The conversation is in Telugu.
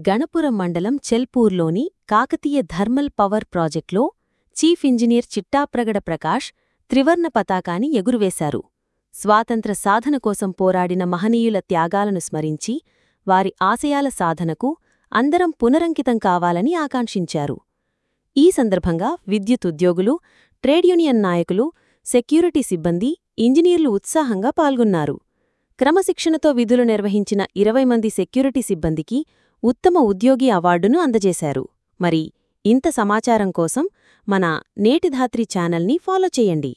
గణపురం మండలం చెల్పూర్లోని కాకతీయ థర్మల్ పవర్ ప్రాజెక్ట్లో చీఫ్ ఇంజనీర్ చిట్టాప్రగడ ప్రకాష్ త్రివర్ణ పతాకాన్ని ఎగురువేశారు స్వాతంత్ర సాధన కోసం పోరాడిన మహనీయుల త్యాగాలను స్మరించి వారి ఆశయాల సాధనకు అందరం పునరంకితం కావాలని ఆకాంక్షించారు ఈ సందర్భంగా విద్యుత్ ఉద్యోగులు ట్రేడ్ యూనియన్ నాయకులు సెక్యూరిటీ సిబ్బంది ఇంజనీర్లు ఉత్సాహంగా పాల్గొన్నారు క్రమశిక్షణతో విధులు నిర్వహించిన ఇరవై మంది సెక్యూరిటీ సిబ్బందికి ఉత్తమ ఉద్యోగి అవార్డును అందజేశారు మరి ఇంత సమాచారం కోసం మన నేటిధాత్రి ఛానల్ని ఫాలో చేయండి